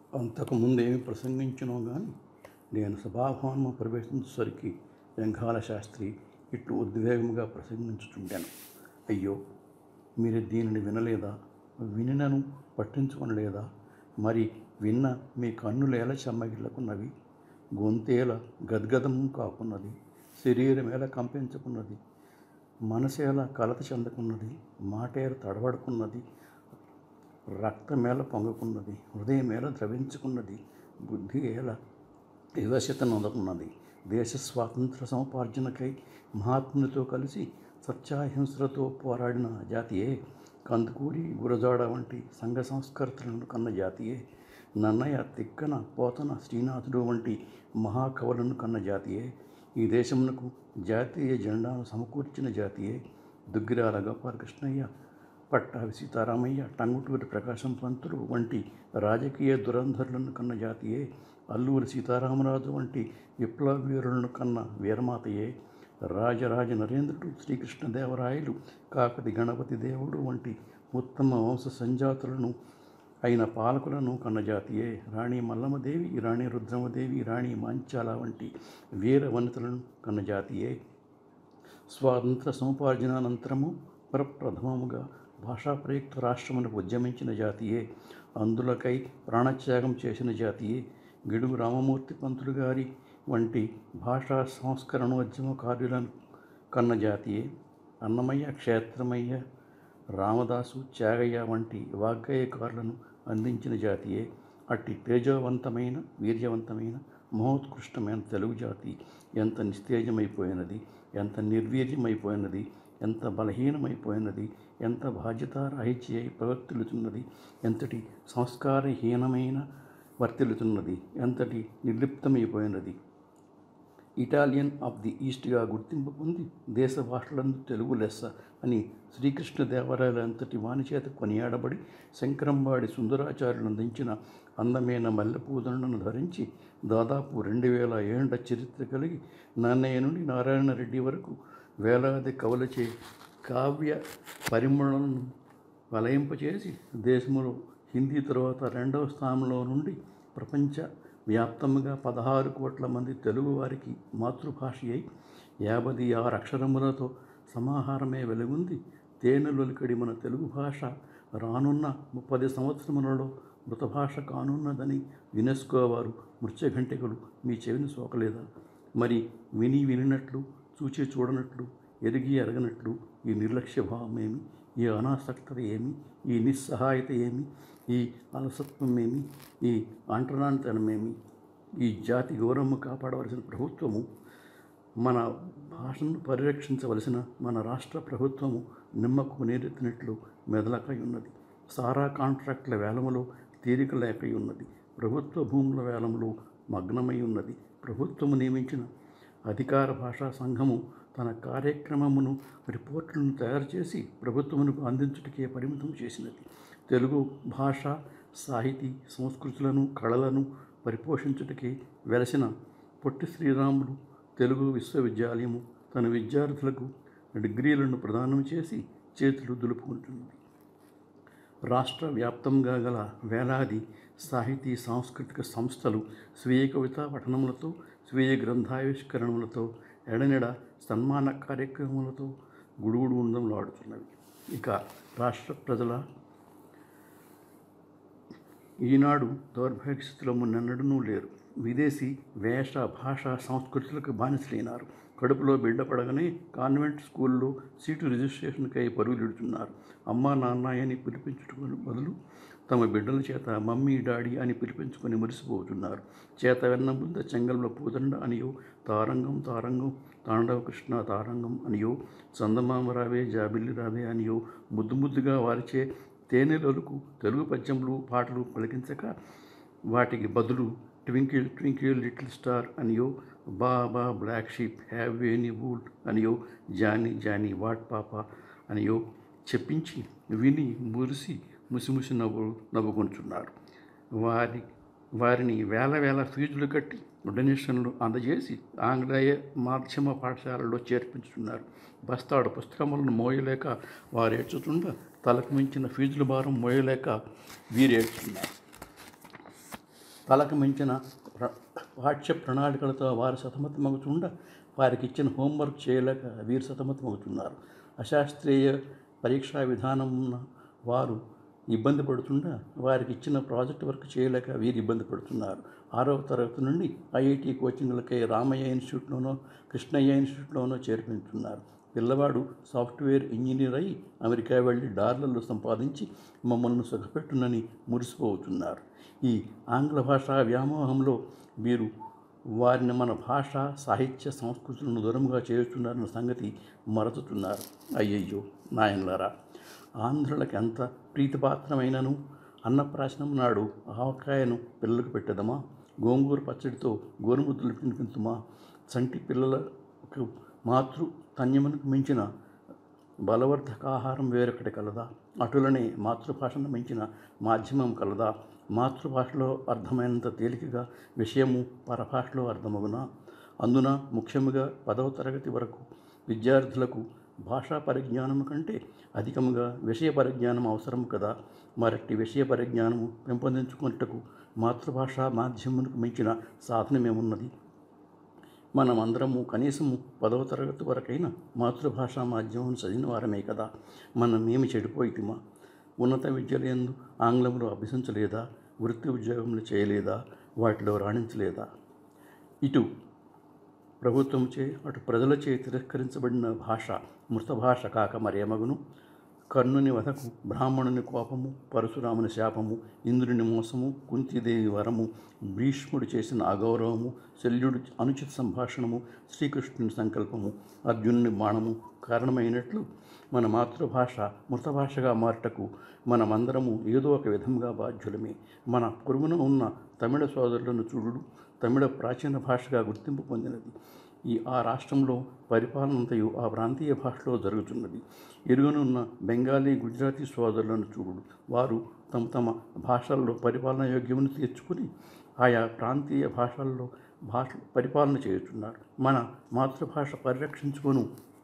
అంతకుముందు ఏమి ప్రసంగించినో కానీ నేను సభాభవనము ప్రవేశించేసరికి వెంగాల శాస్త్రి ఇట్లు ఉద్వేగముగా ప్రసంగించుచుండాను అయ్యో మీరు దీనిని వినలేదా వినినను పట్టించుకొనలేదా మరి విన్న మీ కన్నులేల చెమ్మగిళ్ళకున్నవి గొంతేల గద్గదము కాకున్నది శరీరమేల కంపించుకున్నది మనసేల కలత చెందుకున్నది మాటేల తడబడుకున్నది రక్తమేల పొంగుకున్నది హృదయమేల ద్రవించుకున్నది బుద్ధి ఏల వివశత నొందుకున్నది దేశ స్వాతంత్ర సముపార్జనకై మహాత్మునితో కలిసి సత్యాహింసలతో పోరాడిన జాతియే కందుకూరి గురజాడ వంటి సంఘ సంస్కర్తలను కన్న జాతియే నన్నయ్య తిక్కన పోతన శ్రీనాథుడు వంటి మహాకవులను కన్న జాతియే ఈ దేశమునకు జాతీయ జెండాను సమకూర్చిన జాతియే దుగ్గిరాల గోపాలకృష్ణయ్య పట్టాభి సీతారామయ్య టంగుటూరి ప్రకాశం పంతులు వంటి రాజకీయ దురంధరులను కన్న జాతియే అల్లూరి సీతారామరాజు వంటి విప్లవ వీరులను కన్న వీరమాతయే రాజరాజ నరేంద్రుడు శ్రీకృష్ణదేవరాయలు కాకతి గణపతి దేవుడు వంటి ఉత్తమ వంశ సంజాతులను అయిన పాలకులను కన్నజాతియే రాణి మల్లమ్మదేవి రాణి రుద్రమదేవి రాణి మాంచాల వంటి వీర వనితలను కన్నజాతియే స్వాతంత్ర సముపార్జనానంతరము ప్రప్రథమముగా భాషా ప్రయుక్త రాష్ట్రమునకు ఉద్యమించిన జాతియే అందులకై ప్రాణత్యాగం చేసిన జాతియే గిడుగు రామమూర్తి పంతులు గారి వంటి భాషా సంస్కరణోద్యమకారులను కన్న జాతియే అన్నమయ్య క్షేత్రమయ్య రామదాసు త్యాగయ్య వంటి వాగ్గేయకారులను అందించిన జాతియే అట్టి తేజవంతమైన వీర్యవంతమైన మహోత్కృష్టమైన తెలుగు జాతి ఎంత నిస్తేజమైపోయినది ఎంత నిర్వీర్యమైపోయినది ఎంత బలహీనమైపోయినది ఎంత బాధ్యతారాహిత్య అయి ప్రవర్తిల్లుతున్నది ఎంతటి సంస్కారహీనమైన వర్తిల్లుతున్నది ఎంతటి నిర్లిప్తమైపోయినది ఇటాలియన్ ఆఫ్ ది ఈస్ట్గా గుర్తింపు పొంది దేశ భాషలందు తెలుగు లెస్స అని శ్రీకృష్ణదేవరాయల అంతటి వాని చేత కొనియాడబడి శంకరంబాడి సుందరాచార్యులు అందించిన అందమైన మల్లెపూదలను ధరించి దాదాపు రెండు వేల ఏళ్ల చరిత్ర కలిగి నాన్నయ్య నుండి నారాయణ రెడ్డి వరకు వేలాది కవులచే కావ్య పరిమళలను వలయింపచేసి దేశంలో హిందీ తరువాత రెండవ స్థానంలో నుండి ప్రపంచ వ్యాప్తముగా పదహారు కోట్ల మంది తెలుగు వారికి మాతృభాష అయి యాభై ఆరు అక్షరములతో సమాహారమే వెలుగుంది తేనెలొలికడి మన తెలుగు భాష రానున్న ముప్పది సంవత్సరములలో మృత భాష కానున్నదని యునెస్కో వారు మృత్యఘంటికలు మీ చెవిని సోకలేదా మరి విని వినినట్లు చూచి చూడనట్లు ఎరిగి ఎరగనట్లు ఈ నిర్లక్ష్య భావం ఏమి ఈ అనాసక్తత ఏమి ఈ నిస్సహాయత ఏమి ఈ అలసత్వం ఏమి ఈ అంటరానితనమేమి ఈ జాతి గౌరవము కాపాడవలసిన ప్రభుత్వము మన భాషను పరిరక్షించవలసిన మన రాష్ట్ర ప్రభుత్వము నిమ్మకు నీరెత్తినట్లు మెదలకై ఉన్నది సారా కాంట్రాక్టుల వేలములో తీరిక లేకై ఉన్నది ప్రభుత్వ భూముల వేలంలో మగ్నమై ఉన్నది ప్రభుత్వము నియమించిన అధికార భాషా సంఘము తన కార్యక్రమమును రిపోర్టులను తయారు చేసి ప్రభుత్వమునకు అందించుటకే పరిమితం చేసినది తెలుగు భాష సాహితీ సంస్కృతులను కళలను పరిపోషించుటకే వెలసిన పొట్టి శ్రీరాములు తెలుగు విశ్వవిద్యాలయము తన విద్యార్థులకు డిగ్రీలను ప్రదానం చేసి చేతులు దులుపుకుంటున్నది రాష్ట్ర వ్యాప్తంగా గల వేలాది సాహితీ సాంస్కృతిక సంస్థలు స్వీయ కవితా పఠనములతో స్వీయ గ్రంథావిష్కరణములతో ఎడనెడ సన్మాన కార్యక్రమాలతో గుడుగుడు ఉందంలాడుతున్నవి ఇక రాష్ట్ర ప్రజల ఈనాడు దౌర్భాగ్య స్థితిలో మున్నెన్నడూ లేరు విదేశీ వేష భాష సంస్కృతులకు బానిసలైనారు కడుపులో బిడ్డ పడగానే కాన్వెంట్ స్కూల్లో సీటు రిజిస్ట్రేషన్కై పరుగులిడుతున్నారు అమ్మ నాన్న అని పిలిపించుకుని బదులు తమ బిడ్డల చేత మమ్మీ డాడీ అని పిలిపించుకొని మురిసిపోతున్నారు చేత వెన్న బుద్ధ చెంగల్వ పూదండ అనియో తారంగం తారంగం తాండవ కృష్ణ తారంగం అనియో చందమామ రావే జాబిల్లి రావే అనియో ముద్దు ముద్దుగా వారిచే తేనెలొలుకు తెలుగు పద్యములు పాటలు పలికించక వాటికి బదులు twinkle twinkle little star అనియో Baba black sheep have any wool అనియో Johnny Johnny what పాప అనియో చెప్పించి విని మురిసి ముసిముసి నవ్వు నవ్వుకుంటున్నారు వారి వారిని వేల వేల ఫీజులు కట్టి డొనేషన్లు అందజేసి ఆంగ్లేయ మాధ్యమ పాఠశాలలో చేర్పించుతున్నారు బస్తాడు పుస్తకములను మోయలేక వారు ఏడ్చుతుండ తలకు మించిన ఫీజుల భారం మోయలేక వీరు ఏడ్చుతున్నారు తలకు మించిన ప్ర పాఠ్య ప్రణాళికలతో వారు సతమతమవుతుండ వారికి ఇచ్చిన హోంవర్క్ చేయలేక వీరు సతమతమవుతున్నారు అశాస్త్రీయ పరీక్షా విధానం ఉన్న వారు ఇబ్బంది పడుతుండా వారికి ఇచ్చిన ప్రాజెక్ట్ వర్క్ చేయలేక వీరు ఇబ్బంది పడుతున్నారు ఆరవ తరగతి నుండి ఐఐటి కోచింగ్లకై రామయ్య ఇన్స్టిట్యూట్లోనో కృష్ణయ్య ఇన్స్టిట్యూట్లోనో చేర్పించుతున్నారు పిల్లవాడు సాఫ్ట్వేర్ ఇంజనీర్ అయి అమెరికా వెళ్ళి డాలర్లు సంపాదించి మమ్మల్ని సుఖపెట్టునని మురిసిపోతున్నారు ఈ ఆంగ్ల భాషా వ్యామోహంలో వీరు వారిని మన భాష సాహిత్య సంస్కృతులను దూరంగా చేస్తున్నారన్న సంగతి మరచుతున్నారు అయ్యయ్యో నాయనలారా ఆంధ్రులకు ఎంత ప్రీతిపాత్రమైనను అన్నప్రాశనం నాడు ఆవకాయను పిల్లలకు పెట్టదమా గోంగూర పచ్చడితో గోరుముద్దలు తినిపించుమా చంటి పిల్లలకు మాతృ తన్యమునకు మించిన బలవర్ధక ఆహారం వేరొకటి కలదా అటులనే మాతృభాషను మించిన మాధ్యమం కలదా మాతృభాషలో అర్థమైనంత తేలికగా విషయము పరభాషలో అర్థమగునా అందున ముఖ్యముగా పదవ తరగతి వరకు విద్యార్థులకు భాషా పరిజ్ఞానం కంటే అధికముగా విషయ పరిజ్ఞానం అవసరం కదా మరట్టి విషయ పరిజ్ఞానము పెంపొందించుకున్నట్టుకు మాతృభాష మాధ్యమునకు మించిన సాధనమేమున్నది మనమందరము కనీసము పదవ తరగతి వరకైనా మాతృభాషా మాధ్యమం చదివిన వారమే కదా మనం ఏమి చెడిపోయితిమా ఉన్నత విద్యలందు ఆంగ్లంలో అభ్యసించలేదా వృత్తి ఉద్యోగములు చేయలేదా వాటిలో రాణించలేదా ఇటు ప్రభుత్వంచే అటు ప్రజలచే తిరస్కరించబడిన భాష మృత భాష కాక మరేమగును కర్ణుని వధకు బ్రాహ్మణుని కోపము పరశురాముని శాపము ఇంద్రుని మోసము కుంతిదేవి వరము భీష్ముడు చేసిన అగౌరవము శల్యుడు అనుచిత సంభాషణము శ్రీకృష్ణుని సంకల్పము అర్జునుని బాణము కారణమైనట్లు మన మాతృభాష మృత భాషగా మారటకు మనమందరము ఏదో ఒక విధంగా బాధ్యులమే మన పొరుగున ఉన్న తమిళ సోదరులను చూడుడు తమిళ ప్రాచీన భాషగా గుర్తింపు పొందినది ఈ ఆ రాష్ట్రంలో పరిపాలనంతయు ఆ ప్రాంతీయ భాషలో జరుగుతున్నది ఎరుగనున్న బెంగాలీ గుజరాతీ సోదరులను చూడు వారు తమ తమ భాషల్లో పరిపాలన యోగ్యమును తీర్చుకుని ఆయా ప్రాంతీయ భాషల్లో భాష పరిపాలన చేస్తున్నారు మన మాతృభాష పరిరక్షించుకొను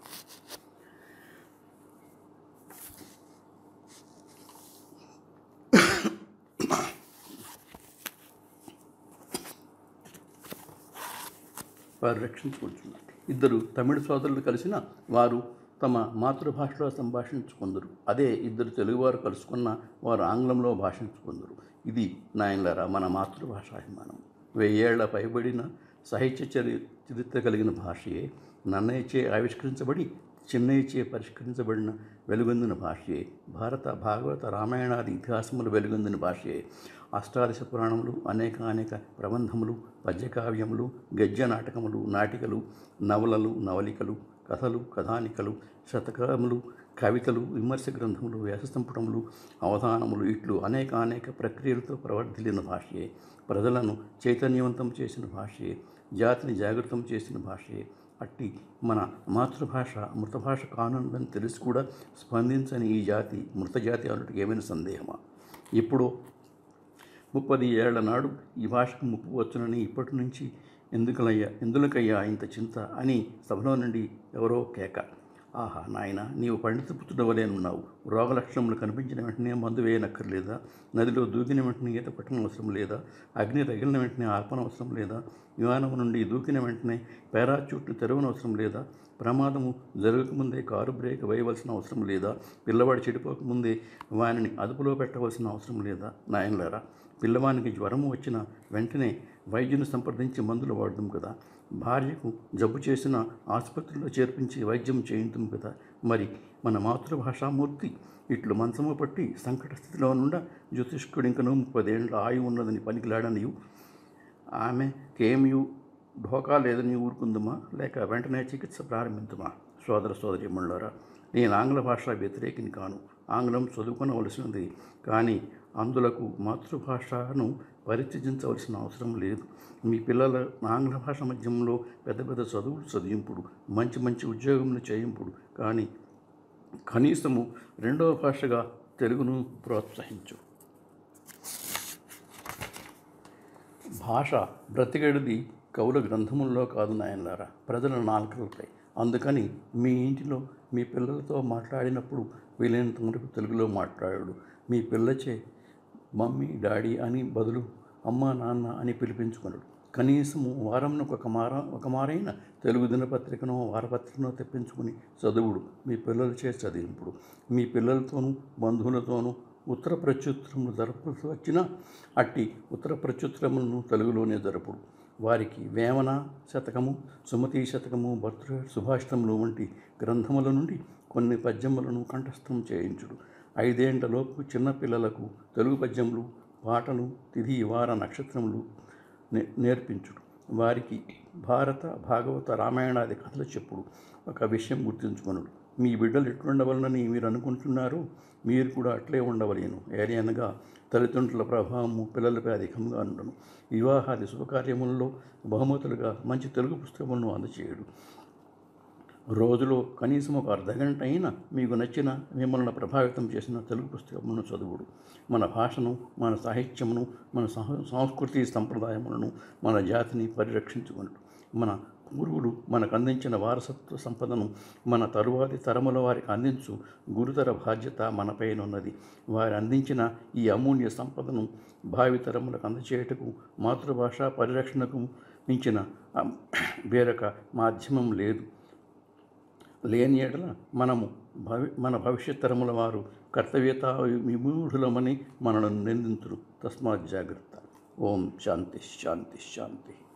పరిరక్షించుకుంటున్నారు ఇద్దరు తమిళ సోదరులు కలిసిన వారు తమ మాతృభాషలో సంభాషించుకుందరు అదే ఇద్దరు తెలుగువారు కలుసుకున్న వారు ఆంగ్లంలో భాషించుకుందరు ఇది నాయనలారా మన మాతృభాషాభిమానం వెయ్యేళ్ల పైబడిన సాహిత్య చరి చరిత్ర కలిగిన భాషయే నన్నయ్యచే ఆవిష్కరించబడి చిన్నయ్యచే పరిష్కరించబడిన వెలుగొందిన భాషయే భారత భాగవత రామాయణాది ఇతిహాసములు వెలుగొందిన భాషయే అష్టాదశ పురాణములు అనేక అనేక ప్రబంధములు పద్యకావ్యములు గద్య నాటకములు నాటికలు నవలలు నవలికలు కథలు కథానికలు శతకములు కవితలు విమర్శ గ్రంథములు వ్యాససంపుటములు అవధానములు ఇట్లు అనేక అనేక ప్రక్రియలతో ప్రవర్ధిల్లిన భాషయే ప్రజలను చైతన్యవంతం చేసిన భాషయే జాతిని జాగృతం చేసిన భాషయే అట్టి మన మాతృభాష మృత భాష కానుందని తెలిసి కూడా స్పందించని ఈ జాతి మృత జాతి అన్నట్టు ఏమైనా సందేహమా ఇప్పుడు ముప్పది ఏళ్ల నాడు ఈ భాషకు ముప్పు వచ్చునని ఇప్పటి నుంచి ఎందుకలయ్యా ఎందులకయ్యా ఇంత చింత అని సభలో నుండి ఎవరో కేక ఆహా నాయన నీవు పండిత పుత్రుడవలేనున్నావు రోగ లక్షణములు కనిపించిన వెంటనే మందు వేయనక్కర్లేదా నదిలో దూకిన వెంటనే ఈత పట్టడం అవసరం లేదా అగ్ని రగిలిన వెంటనే ఆర్పణ అవసరం లేదా విమానం నుండి దూకిన వెంటనే పారాచూట్ను తెరవనవసరం లేదా ప్రమాదము జరగకముందే కారు బ్రేక్ వేయవలసిన అవసరం లేదా పిల్లవాడు చెడిపోకముందే వానిని అదుపులో పెట్టవలసిన అవసరం లేదా నాయనలారా పిల్లవానికి జ్వరము వచ్చిన వెంటనే వైద్యుని సంప్రదించి మందులు వాడదాం కదా భార్యకు జబ్బు చేసిన ఆసుపత్రిలో చేర్పించి వైద్యం చేయించాం కదా మరి మన మాతృభాషామూర్తి ఇట్లు మంచము పట్టి సంకట స్థితిలో నుండా జ్యోతిష్కుడు ఇంకనూ ముప్పదేండ్ల ఆయువు ఉన్నదని పనికిలాడనియు ఆమె కేమియు ఢోకా లేదని ఊరుకుందుమా లేక వెంటనే చికిత్స ప్రారంభించుమా సోదర సోదరి మండలారా నేను ఆంగ్ల భాష వ్యతిరేకిని కాను ఆంగ్లం చదువుకొనవలసినది కానీ అందులకు మాతృభాషను పరిత్యజించవలసిన అవసరం లేదు మీ పిల్లల ఆంగ్ల భాష మధ్యంలో పెద్ద పెద్ద చదువులు చదివింపుడు మంచి మంచి ఉద్యోగములు చేయింపుడు కానీ కనీసము రెండవ భాషగా తెలుగును ప్రోత్సహించు భాష బ్రతికెడిది కవుల గ్రంథముల్లో కాదు నాయనలారా ప్రజల నాలుకలపై అందుకని మీ ఇంటిలో మీ పిల్లలతో మాట్లాడినప్పుడు వీలైనంత వరకు తెలుగులో మాట్లాడాడు మీ పిల్లచే మమ్మీ డాడీ అని బదులు అమ్మ నాన్న అని పిలిపించుకున్నాడు కనీసము వారంకు ఒక మార ఒక మారైన తెలుగు దినపత్రికనో వారపత్రికనో తెప్పించుకుని చదువుడు మీ పిల్లలు చేసి చదివింపుడు మీ పిల్లలతోనూ బంధువులతోనూ ఉత్తర ప్రత్యుత్తరములు జరపాల్సి వచ్చినా అట్టి ఉత్తర ప్రత్యుత్తరములను తెలుగులోనే జరుపుడు వారికి వేమన శతకము సుమతి శతకము భర్తృ సుభాషితములు వంటి గ్రంథముల నుండి కొన్ని పద్యములను కంఠస్థం చేయించుడు ఐదేండ్లలోపు చిన్నపిల్లలకు తెలుగు పద్యములు పాటలు తిథి వార నక్షత్రములు నే నేర్పించుడు వారికి భారత భాగవత రామాయణాది కథలు చెప్పుడు ఒక విషయం గుర్తుంచుకొనుడు మీ బిడ్డలు ఎట్లుండవలనని మీరు అనుకుంటున్నారు మీరు కూడా అట్లే ఉండవలేను ఏది అనగా తల్లిదండ్రుల ప్రభావము పిల్లలపై అధికంగా ఉండను వివాహాది శుభకార్యములలో బహుమతులుగా మంచి తెలుగు పుస్తకములను అందచేయడు రోజులో కనీసం ఒక అర్ధగంట అయినా మీకు నచ్చిన మిమ్మల్ని ప్రభావితం చేసిన తెలుగు పుస్తకములను చదువుడు మన భాషను మన సాహిత్యమును మన సహ- సంస్కృతి సంప్రదాయములను మన జాతిని పరిరక్షించుకున్నట్టు మన పూర్వులు మనకు అందించిన వారసత్వ సంపదను మన తరువాతి తరముల వారికి అందించు గురుతర బాధ్యత మనపైనున్నది వారు అందించిన ఈ అమూల్య సంపదను భావితరములకు అందచేయటకు మాతృభాష పరిరక్షణకు మించిన ఆ, వేరొక మాధ్యమం లేదు లేని ఎడల మనము భవి మన భవిష్యత్ తరముల వారు కర్తవ్యత విమూఢులమని మనలను నిందింతురు తస్మాత్ జాగ్రత్త ఓం శాంతి శాంతి శాంతి